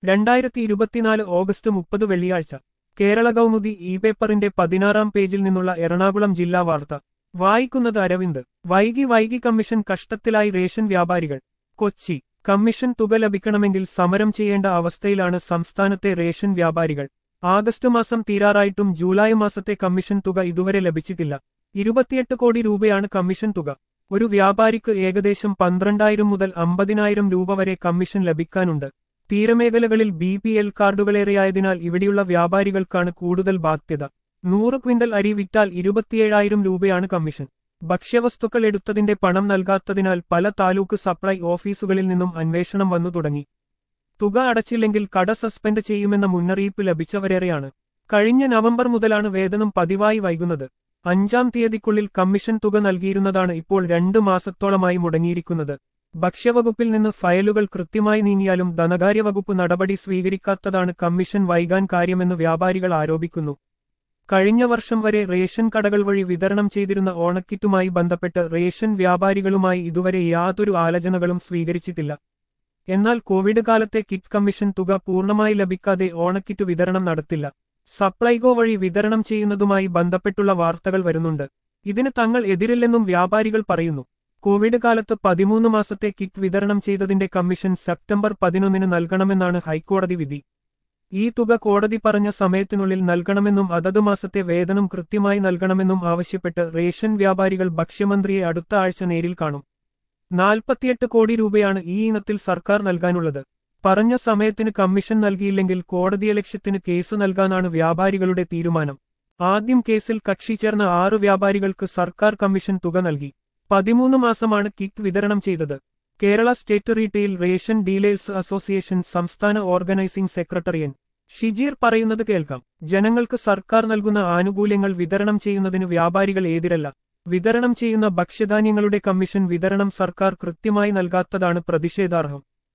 രണ്ടായിരത്തി ഇരുപത്തിനാല് ഓഗസ്റ്റ് മുപ്പത് വെള്ളിയാഴ്ച കേരള കൗമുദി ഇ പേപ്പറിന്റെ പതിനാറാം പേജിൽ നിന്നുള്ള എറണാകുളം ജില്ലാ വാർത്ത വായിക്കുന്നത് അരവിന്ദ് വൈകി വൈകി കമ്മീഷൻ കഷ്ടത്തിലായി റേഷൻ വ്യാപാരികൾ കൊച്ചി കമ്മീഷൻ തുക ലഭിക്കണമെങ്കിൽ സമരം ചെയ്യേണ്ട അവസ്ഥയിലാണ് സംസ്ഥാനത്തെ റേഷൻ വ്യാപാരികൾ ആഗസ്റ്റ് മാസം തീരാറായിട്ടും ജൂലൈ മാസത്തെ കമ്മീഷൻ തുക ഇതുവരെ ലഭിച്ചിട്ടില്ല ഇരുപത്തിയെട്ട് കോടി രൂപയാണ് കമ്മീഷൻ തുക ഒരു വ്യാപാരിക്ക് ഏകദേശം പന്ത്രണ്ടായിരം മുതൽ അമ്പതിനായിരം രൂപ വരെ കമ്മീഷൻ ലഭിക്കാനുണ്ട് തീരമേഖലകളിൽ ബി പി എൽ കാർഡുകളേറെയായതിനാൽ ഇവിടെയുള്ള വ്യാപാരികൾക്കാണ് കൂടുതൽ ബാധ്യത നൂറ് ക്വിന്റൽ അരി വിറ്റാൽ ഇരുപത്തിയേഴായിരം രൂപയാണ് കമ്മീഷൻ ഭക്ഷ്യവസ്തുക്കൾ എടുത്തതിന്റെ പണം നൽകാത്തതിനാൽ പല താലൂക്ക് സപ്ലൈ ഓഫീസുകളിൽ നിന്നും അന്വേഷണം വന്നു തുടങ്ങി തുക അടച്ചില്ലെങ്കിൽ കട സസ്പെൻഡ് ചെയ്യുമെന്ന മുന്നറിയിപ്പ് ലഭിച്ചവരേറെയാണ് കഴിഞ്ഞ നവംബർ മുതലാണ് വേതനം പതിവായി വൈകുന്നത് അഞ്ചാം തീയതിക്കുള്ളിൽ കമ്മീഷൻ തുക നൽകിയിരുന്നതാണ് ഇപ്പോൾ രണ്ടു മാസത്തോളമായി മുടങ്ങിയിരിക്കുന്നത് ഭക്ഷ്യവകുപ്പിൽ നിന്ന് ഫയലുകൾ കൃത്യമായി നീങ്ങിയാലും ധനകാര്യ വകുപ്പ് നടപടി സ്വീകരിക്കാത്തതാണ് കമ്മീഷൻ വൈകാൻ കാര്യമെന്ന് വ്യാപാരികൾ ആരോപിക്കുന്നു കഴിഞ്ഞ വർഷം വരെ റേഷൻ കടകൾ വഴി വിതരണം ചെയ്തിരുന്ന ഓണക്കിറ്റുമായി ബന്ധപ്പെട്ട് റേഷൻ വ്യാപാരികളുമായി ഇതുവരെ യാതൊരു ആലോചനകളും സ്വീകരിച്ചിട്ടില്ല എന്നാൽ കോവിഡ് കാലത്തെ കിറ്റ് കമ്മീഷൻ തുക പൂർണ്ണമായി ലഭിക്കാതെ ഓണക്കിറ്റ് വിതരണം നടത്തില്ല സപ്ലൈകോ വഴി വിതരണം ചെയ്യുന്നതുമായി ബന്ധപ്പെട്ടുള്ള വാർത്തകൾ വരുന്നുണ്ട് ഇതിന് തങ്ങൾ എതിരില്ലെന്നും വ്യാപാരികൾ പറയുന്നു കോവിഡ് കാലത്ത് പതിമൂന്ന് മാസത്തെ കിറ്റ് വിതരണം ചെയ്തതിന്റെ കമ്മീഷൻ സെപ്റ്റംബർ പതിനൊന്നിന് നൽകണമെന്നാണ് ഹൈക്കോടതി വിധി ഈ തുക കോടതി പറഞ്ഞ സമയത്തിനുള്ളിൽ നൽകണമെന്നും അതത് മാസത്തെ വേതനം കൃത്യമായി നൽകണമെന്നും ആവശ്യപ്പെട്ട് റേഷൻ വ്യാപാരികൾ ഭക്ഷ്യമന്ത്രിയെ അടുത്ത ആഴ്ച നേരിൽ കാണും നാൽപ്പത്തിയെട്ട് കോടി രൂപയാണ് ഈ ഇനത്തിൽ സർക്കാർ നൽകാനുള്ളത് പറഞ്ഞ സമയത്തിന് കമ്മീഷൻ നൽകിയില്ലെങ്കിൽ കോടതിയലക്ഷ്യത്തിന് കേസ് നൽകാനാണ് വ്യാപാരികളുടെ തീരുമാനം ആദ്യം കേസിൽ കക്ഷി ചേർന്ന ആറ് വ്യാപാരികൾക്ക് സർക്കാർ കമ്മീഷൻ തുക നൽകി പതിമൂന്ന് മാസമാണ് കിറ്റ് വിതരണം ചെയ്തത് Kerala state retail ration dealers association സംസ്ഥാന ഓർഗനൈസിംഗ് സെക്രട്ടറി എൻ ഷിജീർ പറയുന്നത് കേൾക്കാം ജനങ്ങൾക്ക് സർക്കാർ നൽകുന്ന ആനുകൂല്യങ്ങൾ വിതരണം ചെയ്യുന്നതിന് വ്യാപാരികൾ എതിരല്ല വിതരണം ചെയ്യുന്ന ഭക്ഷ്യധാന്യങ്ങളുടെ കമ്മീഷൻ വിതരണം സർക്കാർ കൃത്യമായി നൽകാത്തതാണ് പ്രതിഷേധാർഹം